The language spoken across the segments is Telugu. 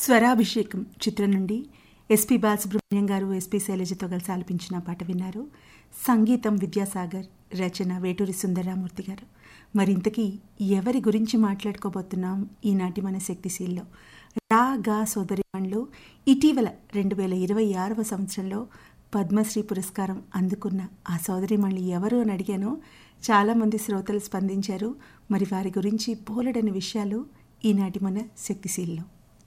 స్వరాభిషేకం చిత్రం నుండి ఎస్పి బాలసుబ్రహ్మణ్యం గారు ఎస్పి శైలజతో కలిసి ఆలపించిన పాట విన్నారు సంగీతం విద్యాసాగర్ రచన వేటూరి సుందరరామూర్తి గారు మరింతకీ ఎవరి గురించి మాట్లాడుకోబోతున్నాం ఈనాటి మన శక్తిశీల్లో రా గా సోదరిమణులు ఇటీవల రెండు వేల ఇరవై ఆరవ సంవత్సరంలో పద్మశ్రీ పురస్కారం అందుకున్న ఆ సోదరిమణులు ఎవరు అని అడిగాను చాలామంది శ్రోతలు స్పందించారు మరి వారి గురించి పోలడని విషయాలు ఈనాటి మన శక్తిశీల్లో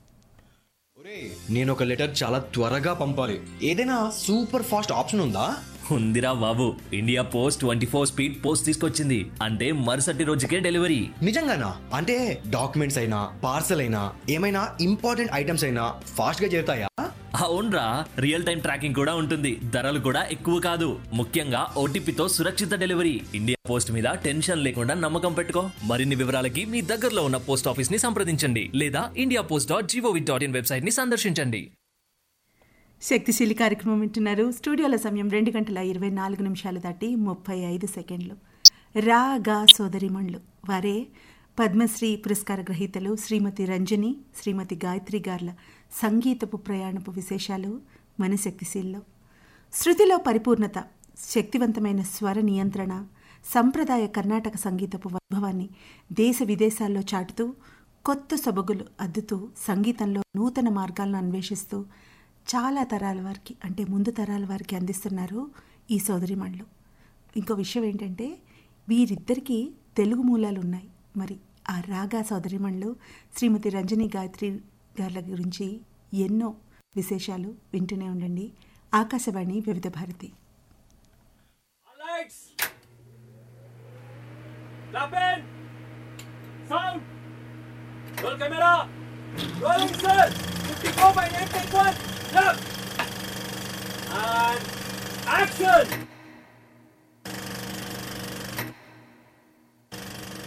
నేను ఒక లెటర్ చాలా త్వరగా పంపాలి ఏదైనా సూపర్ ఫాస్ట్ ఆప్షన్ ఉందా ఉందిరా బాబు India post twenty four speed post తీసుకొచ్చింది అంటే మరుసటి రోజుకే డెలివరీ నిజంగానా అంటే డాక్యుమెంట్స్ అయినా పార్సల్ అయినా ఏమైనా ఇంపార్టెంట్ ఐటమ్స్ అయినా ఫాస్ట్ గా చేరుతాయా అవునరా రియల్ టైం ట్రాకింగ్ కూడా ఉంటుంది ధరలు కూడా ఎక్కువ కాదు ముఖ్యంగా ఓటీపీతో సురక్షిత డెలివరీ ఇండియా పోస్ట్ మీద టెన్షన్ లేకుండా నమ్మకం పెట్టుకో మరిన్ని వివరాలకి మీ దగ్గరలో ఉన్న పోస్ట్ ఆఫీస్ ని సంప్రదించండి లేదా India post dot G O V dot in website ని సందర్శించండి శక్తిశీలి కార్యక్రమం వింటున్నారు స్టూడియోల సమయం రెండు గంటల ఇరవై నాలుగు నిమిషాలు దాటి ముప్పై ఐదు సెకండ్లు రా గా సోదరిమణులు వారే పద్మశ్రీ పురస్కార గ్రహీతలు శ్రీమతి రంజని శ్రీమతి గాయత్రి గార్ల సంగీతపు ప్రయాణపు విశేషాలు మన శక్తిశీల్లో శృతిలో పరిపూర్ణత శక్తివంతమైన స్వర నియంత్రణ సంప్రదాయ కర్ణాటక సంగీతపు వైభవాన్ని దేశ విదేశాల్లో చాటుతూ కొత్త సొబగులు అద్దుతూ సంగీతంలో నూతన మార్గాలను అన్వేషిస్తూ చాలా తరాల వారికి అంటే ముందు తరాల వారికి అందిస్తున్నారు ఈ సోదరిమణులు ఇంకో విషయం ఏంటంటే వీరిద్దరికీ తెలుగు మూలాలు ఉన్నాయి మరి ఆ రాగా సోదరిమణులు శ్రీమతి రంజని గాయత్రి గార్ల గురించి ఎన్నో విశేషాలు వింటూనే ఉండండి ఆకాశవాణి వివిధ Bharati Lights! Clap in! Sound! Roll camera! Rolling sir! 54 by 9 take one! Clap! And action!